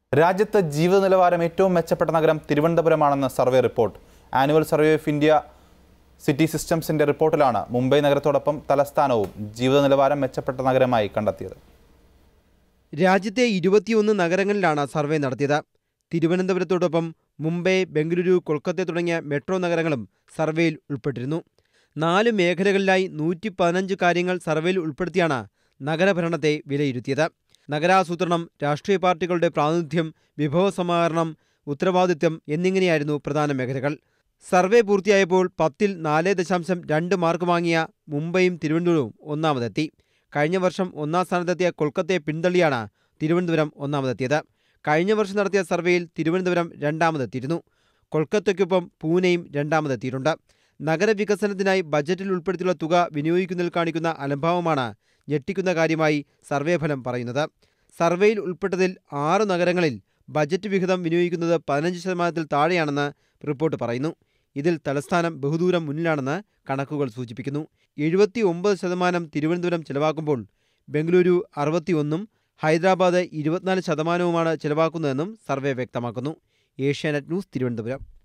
രാജ്യത്ത് ജീവിത നിലവാരം ഏറ്റവും മെച്ചപ്പെട്ട നഗരം തിരുവനന്തപുരമാണെന്ന് survey report annual survey of India city സിസ്റ്റംസിന്റെ റിപ്പോർട്ടിലാണ് മുംബൈ നഗരത്തോടൊപ്പം തലസ്ഥാനവും ജീവിത നിലവാരം മെച്ചപ്പെട്ട നഗരമായി കണ്ടെത്തിയത് രാജ്യത്തെ ഇരുപത്തിയൊന്ന് നഗരങ്ങളിലാണ് സർവേ നടത്തിയത് തിരുവനന്തപുരത്തോടൊപ്പം മുംബൈ ബംഗളൂരു കൊൽക്കത്ത തുടങ്ങിയ മെട്രോ നഗരങ്ങളും സർവേയിൽ ഉൾപ്പെട്ടിരുന്നു നാല് മേഖലകളിലായി നൂറ്റി പതിനഞ്ച് കാര്യങ്ങൾ സർവേയിൽ ഉൾപ്പെടുത്തിയാണ് നഗരഭരണത്തെ വിലയിരുത്തിയത് നഗരാസൂത്രണം രാഷ്ട്രീയ പാർട്ടികളുടെ പ്രാതിനിധ്യം വിഭവ സമാഹരണം ഉത്തരവാദിത്വം എന്നിങ്ങനെയായിരുന്നു പ്രധാന മേഖലകൾ സർവേ പൂർത്തിയായപ്പോൾ പത്തിൽ നാല് ദശാംശം രണ്ട് മാർക്ക് വാങ്ങിയ മുംബൈയും തിരുവനന്തപുരവും ഒന്നാമതെത്തി കഴിഞ്ഞ വർഷം ഒന്നാം സ്ഥാനത്തെത്തിയ കൊൽക്കത്തയെ പിന്തള്ളിയാണ് തിരുവനന്തപുരം ഒന്നാമതെത്തിയത് കഴിഞ്ഞ വർഷം നടത്തിയ സർവേയിൽ തിരുവനന്തപുരം രണ്ടാമതെത്തിയിരുന്നു കൊൽക്കത്തയ്ക്കൊപ്പം പൂനെയും രണ്ടാമതെത്തിയിട്ടുണ്ട് നഗരവികസനത്തിനായി ബജറ്റിൽ ഉൾപ്പെടുത്തിയുള്ള തുക വിനിയോഗിക്കുന്നതിൽ കാണിക്കുന്ന അലംഭാവമാണ് ഞെട്ടിക്കുന്ന കാര്യമായി സർവേ ഫലം പറയുന്നത് സർവേയിൽ ഉൾപ്പെട്ടതിൽ ആറ് നഗരങ്ങളിൽ ബജറ്റ് വിഹിതം വിനിയോഗിക്കുന്നത് പതിനഞ്ച് ശതമാനത്തിൽ താഴെയാണെന്ന് റിപ്പോർട്ട് പറയുന്നു ഇതിൽ തലസ്ഥാനം ബഹുദൂരം മുന്നിലാണെന്ന് കണക്കുകൾ സൂചിപ്പിക്കുന്നു എഴുപത്തി ഒമ്പത് ശതമാനം തിരുവനന്തപുരം ചെലവാക്കുമ്പോൾ ബംഗളൂരു അറുപത്തിയൊന്നും ഹൈദരാബാദ് ഇരുപത്തിനാല് ശതമാനവുമാണ് ചെലവാക്കുന്നതെന്നും സർവേ വ്യക്തമാക്കുന്നു ഏഷ്യാനെറ്റ് ന്യൂസ് തിരുവനന്തപുരം